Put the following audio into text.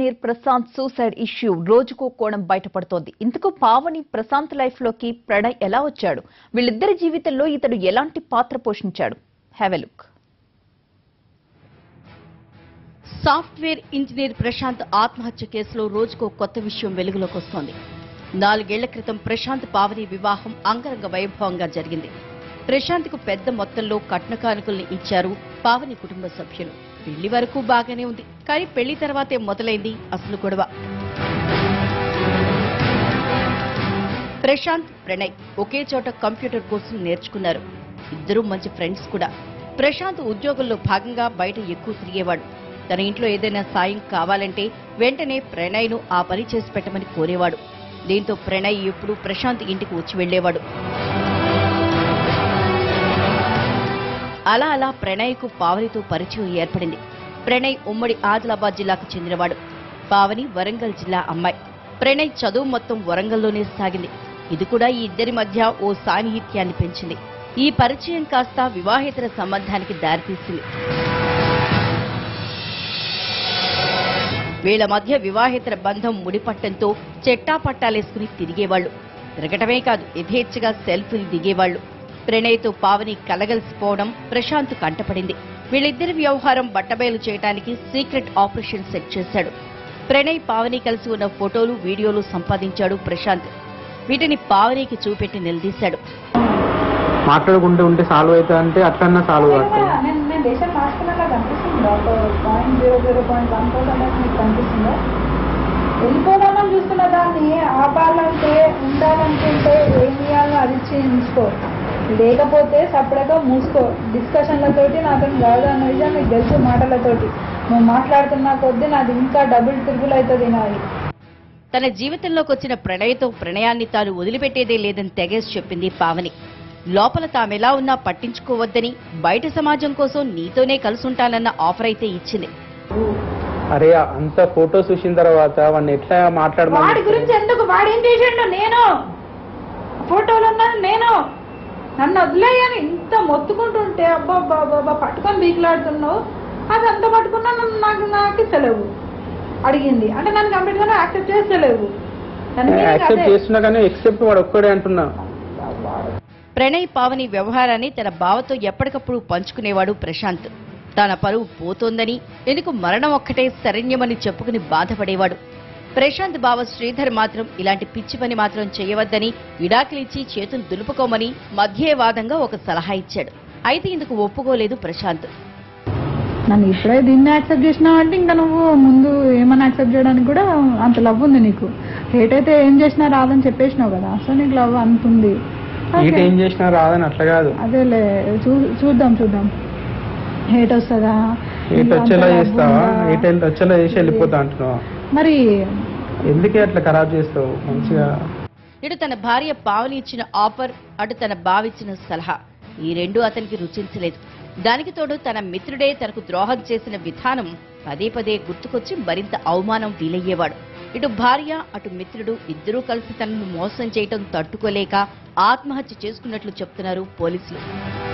Engineer Prashanth suicide issue రోజుకో కోణం బయటపడుతోంది ఇంతకు పావని ప్రశాంత్ లైఫ్ లోకి ప్రణయ్ ఎలా వచ్చాడు వీళ్ళిద్దరి జీవితంలో ఇతడు ఎలాంటి పాత్ర పోషించాడు have a look software engineer Prashant ఆత్మహత్య కేసులో రోజుకో కొత్త విషయం వెలుగులోకి వస్తోంది నాలుగేళ్ల క్రితం ప్రశాంత్ పావని వివాహం అంగరంగ వైభవంగా జరిగింది ప్రశాంత్కు పెద్ద మొత్తంలో కట్న కానుకల్ని ఇచ్చారు పావని కుటుంబ సభ్యులు పెళ్లి వరకు బాగానే ఉంది కానీ పెళ్లి తర్వాతే మొదలైంది అసలు గొడవ ప్రశాంత్ ప్రణయ్ ఒకే చోట కంప్యూటర్ కోర్సులు నేర్చుకున్నారు ఇద్దరూ మంచి ఫ్రెండ్స్ కూడా ప్రశాంత్ ఉద్యోగంలో భాగంగా బయట ఎక్కువ తిరిగేవాడు తన ఇంట్లో ఏదైనా సాయం కావాలంటే వెంటనే ప్రణయ్ను ఆ పని చేసి పెట్టమని కోరేవాడు దీంతో ప్రణయ్ ఎప్పుడూ ప్రశాంత్ ఇంటికి వచ్చి వెళ్లేవాడు అలా అలా ప్రణయ్కు పావనితో పరిచయం ఏర్పడింది ప్రణయ్ ఉమ్మడి ఆదిలాబాద్ జిల్లాకు చెందినవాడు పావని వరంగల్ జిల్లా అమ్మాయి ప్రణయ్ చదువు మొత్తం వరంగల్లోనే సాగింది ఇది కూడా ఈ ఇద్దరి మధ్య ఓ సాన్నిహిత్యాన్ని పెంచింది ఈ పరిచయం కాస్త వివాహేతర సంబంధానికి దారితీసింది వీళ్ల మధ్య వివాహేతర బంధం ముడిపట్టంతో చెట్టా పట్టాలేసుకుని తిరిగేవాళ్లు తిరగటమే కాదు యథేచ్ఛగా సెల్ఫీలు దిగేవాళ్లు ప్రణయ్తో పావని కలగలిసిపోవడం ప్రశాంత్ కంటపడింది వీళ్ళిద్దరి వ్యవహారం బట్టబయలు చేయడానికి సీక్రెట్ ఆపరేషన్ సెట్ చేశాడు ప్రణయ్ పావని కలిసి ఉన్న ఫోటోలు వీడియోలు సంపాదించాడు ప్రశాంత్ వీటిని పావనికి చూపెట్టి నిలదీశాడు మాట్లాడుకుంటూ ఉంటే సాల్వ్ అవుతుంది అంటే అట్లన్నా సాల్వ్ అవుతుంది నేను నేను దేశం మార్చుకున్నట్టు కనిపిస్తుందా ఒక point zero zero point one percent మీకు కనిపిస్తుందా వెళ్ళిపోదామని చూస్తున్న దాన్ని ఆపాలంటే ఉండాలనుకుంటే ఏం చేయాలో అది చేయించుకో లేకపోతే సపరేట్గా మూసుకో డిస్కషన్లతోటి నాతో కాదు అన్న విషయం నీకు తెలుసు మాటలతోటి నువ్వు మాట్లాడుతున్న కొద్దీ నాది ఇంకా డబుల్ ట్రిపుల్ అవుతుంది నాది తన జీవితంలోకి వచ్చిన ప్రణయ్తో ప్రణయాన్ని తాను వదిలిపెట్టేదే లేదని తెగేసి చెప్పింది పావని లోపల తామెలా ఉన్నా పట్టించుకోవద్దని బయట సమాజం కోసం నీతోనే కలుసుంటానన్న ఆఫర్ అయితే ఇచ్చింది అరే అంత ఫోటోస్ చూసిన తర్వాత వాడిని ఎట్లా వాడి మాట్లాడమని గురించి ఎందుకు వాడు ఏం చేసిండు నేను ఫోటోలు ఉన్నాను నేను నన్ను వదిలేయని ఇంత మొత్తుకుంటుంటే అబ్బా అబ్బా అబ్బా, అబ్బా పట్టుకొని బీకులాడుతున్నావు అది అంత పట్టుకున్నా నన్ను నాకు నాకు ఇస్తలేవు అడిగింది అంటే నన్ను కంప్లీట్ గా యాక్సెప్ట్ చేస్తలేవు దాని meaning యాక్సెప్ట్ అదే. చేస్తున్నా కానీ ఎక్సెప్ట్ వాడు ఒక్కడే అంటున్నా ప్రణయ్ పావని వ్యవహారాన్ని తన బావతో ఎప్పటికప్పుడు పంచుకునేవాడు ప్రశాంత్ తన పరువు పోతోందని ఎందుకు మరణం ఒక్కటే శరణ్యమని చెప్పుకుని బాధపడేవాడు ప్రశాంత్ బావ శ్రీధర్ మాత్రం ఇలాంటి పిచ్చి పని మాత్రం చేయవద్దని విడాకులిచ్చి చేతులు దులుపుకోమని మధ్యే వాదంగా ఒక సలహా ఇచ్చాడు అయితే ఇందుకు ఒప్పుకోలేదు ప్రశాంత్ నన్ను ఇప్పుడే దీన్ని యాక్సెప్ట్ చేసినావు అంటే ఇంకా నువ్వు ముందు ఏమైనా యాక్సెప్ట్ చేయడానికి కూడా అంత లవ్ ఉంది నీకు హేట్ అయితే ఏం చేసినా రాదని చెప్పేసినావు కదా సో నీకు లవ్ అంత ఉంది ఈట Okay. ఏం చేసినా రాదని అట్లా కాదు అదేలే చూ చూద్దాం చూద్దాం హేట్ వస్తుందా ఈట నీకు అంత వచ్చేలా love చేస్తావా ఉందా? ఈట వచ్చేలా చేసి వెళ్ళిపోతా అంటున్నావా మరి ఎందుకే అట్లా ఖరాబ్ చేస్తావు మంచిగా ఇటు తన భార్య పావని ఇచ్చిన ఆఫర్ అటు తన బావిచ్చిన సలహా ఈ రెండు అతనికి రుచించలేదు దానికి తోడు తన మిత్రుడే తనకు ద్రోహం చేసిన విధానం పదే పదే గుర్తుకొచ్చి మరింత అవమానం వీలయ్యేవాడు ఇటు భార్య అటు మిత్రుడు ఇద్దరూ కలిసి తనను మోసం చేయటం తట్టుకోలేక ఆత్మహత్య చేసుకున్నట్లు చెప్తున్నారు పోలీసులు